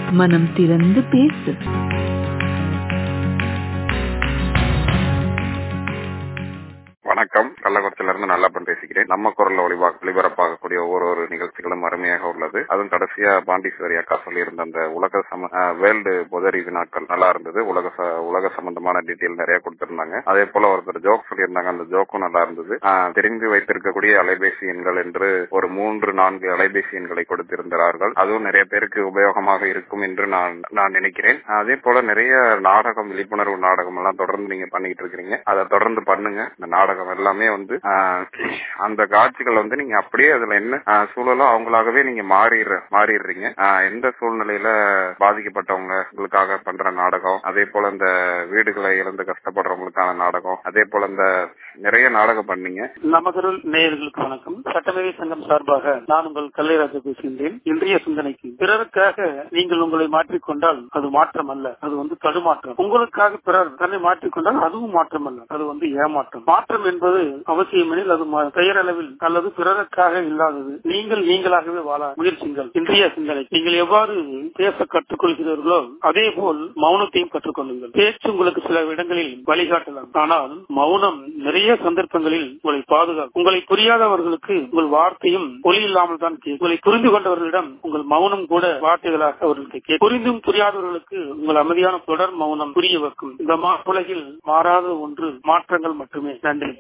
மனம் திறந்து பேசு வணக்கம் கள்ளக்குறிச்சியில இருந்து நல்லப்பன் பேசுகிறேன் நம்ம குரல்ல ஒளிபா ஒளிபரப்பாகக்கூடிய ஒவ்வொரு ஒரு நிகழ்ச்சிகளும் அருமையாக உள்ளது அதுவும் கடைசியா பாண்டீஸ்வரி அக்கா சொல்லியிருந்த அந்த உலக சம வேர்ல்டு பொதறிவு நாட்கள் நல்லா இருந்தது உலக ச- உலக சம்பந்தமான டீட்டெயில் நிறைய கொடுத்திருந்தாங்க அதே போல ஒருத்தர் ஜோக் சொல்லியிருந்தாங்க அந்த ஜோக்கும் நல்லா இருந்தது ஆஹ், தெரிந்து வைத்திருக்கக்கூடிய அலைபேசி எண்கள் என்று ஒரு மூன்று நான்கு அலைபேசி எண்களை கொடுத்திருந்தார்கள் அதுவும் நிறைய பேருக்கு உபயோகமாக இருக்கும் என்று நான் நான் நினைக்கிறேன் அதே போல நிறைய நாடகம் விழிப்புணர்வு நாடகம் எல்லாம் தொடர்ந்து நீங்க பண்ணிட்டு இருக்கிறீங்க அதை தொடர்ந்து பண்ணுங்க இந்த நாடகம் எல்லாமே வந்து ஆஹ், அந்த காட்சிகள் வந்து நீங்க அப்படியே அதுல என்ன ஆஹ், சூழலோ அவங்களாகவே நீங்க மாறிடுற மாறிடுறீங்க ஆஹ், எந்த சூழ்நிலையில பாதிக்கப்பட்டவங்க உங்களுக்காக பண்ற நாடகம் அதே போல இந்த வீடுகளை இழந்து கஷ்டப்படுறவங்களுக்கான நாடகம் அதே போல இந்த நிறைய நாடகம் பண்ணீங்க நமகருள் நேயர்களுக்கு வணக்கம் சட்டமேதை சங்கம் சார்பாக நான் உங்கள் கல்லைராஜா பேசுகின்றேன் இன்றைய சிந்தனைக்கு பிறருக்காக நீங்கள் உங்களை மாற்றிக்கொண்டால் அது மாற்றம் அல்ல அது வந்து தடுமாற்றம் உங்களுக்காக பிறர் தன்னை மாற்றிக்கொண்டால் அதுவும் மாற்றம் அல்ல அது வந்து ஏமாற்றம் மாற்றம் என்பது அவசியமெனில் அது ம- பெயரளவில் அல்லது பிறருக்காக இல்லாதது நீங்கள் நீங்களாகவே வாழ முயற்சிங்கள் இன்றைய சிந்தனை நீங்கள் எவ்வாறு பேச கற்றுக்கொள்கிறீர்களோ அதே போல் மௌனத்தையும் கற்றுக்கொள்ளுங்கள் பேச்சு உங்களுக்கு சில இடங்களில் வழிகாட்டலாம் ஆனால் மௌனம் நிறைய சந்தர்ப்பங்களில் உங்களை பாதுகாக்கும் உங்களை புரியாதவர்களுக்கு உங்கள் வார்த்தையும் ஒலி இல்லாமல் தான் கேட்கும் உங்களை புரிந்து கொண்டவர்களிடம் உங்கள் மௌனம் கூட வார்த்தைகளாக அவர்களுக்கு கேட்கும் புரிந்தும் புரியாதவர்களுக்கு உங்கள் அமைதியான தொடர் மௌனம் புரிய வைக்கும் இந்த மா உலகில் மாறாத ஒன்று மாற்றங்கள் மட்டுமே நன்றி